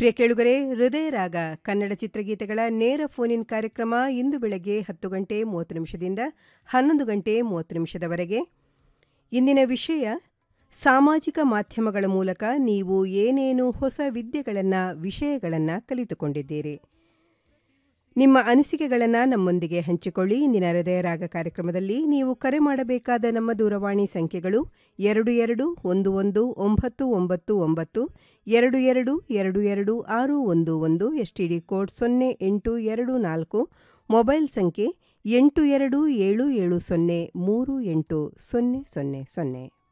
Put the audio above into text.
ಪ್ರಿಯ ಕೇಳುಗರೆ ಹೃದಯ ರಾಗ ಕನ್ನಡ ಚಿತ್ರಗೀತೆಗಳ ನೇರ ಫೋನಿನ್ ಕಾರ್ಯಕ್ರಮ ಇಂದು ಬೆಳಗ್ಗೆ ಹತ್ತು ಗಂಟೆ ಮೂವತ್ತು ನಿಮಿಷದಿಂದ ಹನ್ನೊಂದು ಗಂಟೆ ಮೂವತ್ತು ನಿಮಿಷದವರೆಗೆ ಇಂದಿನ ವಿಷಯ ಸಾಮಾಜಿಕ ಮಾಧ್ಯಮಗಳ ಮೂಲಕ ನೀವು ಏನೇನು ಹೊಸ ವಿದ್ಯೆಗಳನ್ನು ವಿಷಯಗಳನ್ನು ಕಲಿತುಕೊಂಡಿದ್ದೀರಿ ನಿಮ್ಮ ಅನಿಸಿಕೆಗಳನ್ನು ನಮ್ಮೊಂದಿಗೆ ಹಂಚಿಕೊಳ್ಳಿ ಇಂದಿನ ಹೃದಯ ರಾಗ ಕಾರ್ಯಕ್ರಮದಲ್ಲಿ ನೀವು ಕರೆ ಮಾಡಬೇಕಾದ ನಮ್ಮ ದೂರವಾಣಿ ಸಂಖ್ಯೆಗಳು ಎರಡು ಎರಡು ಒಂದು ಒಂದು ಒಂಬತ್ತು ಒಂಬತ್ತು ಒಂಬತ್ತು ಎರಡು ಎರಡು ಎರಡು ಎರಡು ಆರು ಒಂದು ಒಂದು ಎಸ್ ಟಿ ಡಿ ಕೋಡ್ ಸೊನ್ನೆ ಎಂಟು ಎರಡು ನಾಲ್ಕು ಮೊಬೈಲ್ ಸಂಖ್ಯೆ ಎಂಟು ಎರಡು ಏಳು ಏಳು ಸೊನ್ನೆ ಮೂರು ಎಂಟು ಸೊನ್ನೆ ಸೊನ್ನೆ ಸೊನ್ನೆ